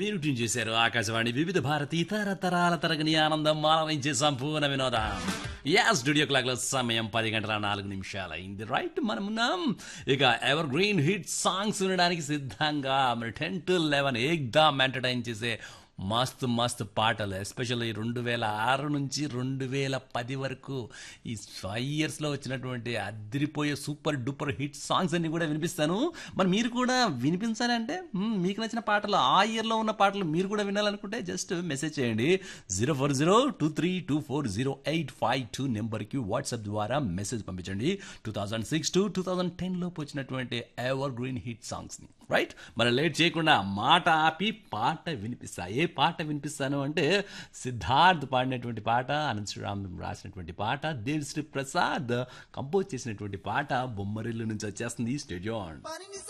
మీరు ట్యూన్ చేశారు ఆకాశవాణి వివిధ భారతి తరతరాల తరగని ఆనందం మాలవించే సంపూర్ణ వినోదం యా స్టూడియో క్లాక్ లో సమయం పది గంటల నాలుగు నిమిషాలు అయింది రైట్ మనం ఉన్నాం ఇక ఎవర్ గ్రీన్ హిట్ సాంగ్స్ వినడానికి సిద్ధంగా మరి టెన్ టు లెవెన్ ఏక్దామ్ ఎంటర్టైన్ చేసే మస్తు మస్తు పాటలు ఎస్పెషల్లీ రెండు వేల ఆరు నుంచి రెండు వేల పది వరకు ఈ ఫైవ్ ఇయర్స్లో వచ్చినటువంటి అదిరిపోయే సూపర్ డూపర్ హిట్ సాంగ్స్ అన్ని కూడా వినిపిస్తాను మరి మీరు కూడా వినిపించాలి అంటే మ్మ్, మీకు నచ్చిన పాటలు ఆ ఇయర్లో ఉన్న పాటలు మీరు కూడా వినాలనుకుంటే జస్ట్ మెసేజ్ చేయండి zero four zero two three two four zero eight five two నెంబర్కి వాట్సాప్ ద్వారా మెసేజ్ పంపించండి two thousand six to two thousand టెన్లోపు వచ్చినటువంటి ఎవర్ గ్రీన్ హిట్ సాంగ్స్ని రైట్ మరి లేట్ చేయకుండా మాట ఆపి పాట వినిపిస్తా ఏ పాట వినిపిస్తాను అంటే సిద్ధార్థ్ పాడినటువంటి పాట అనంత శ్రీరామ్ రాసినటువంటి పాట దేవిశ్రీ ప్రసాద్ కంపోజ్ చేసినటువంటి పాట బొమ్మరిల్లు నుంచి వచ్చేస్తుంది స్టేడియం పనిని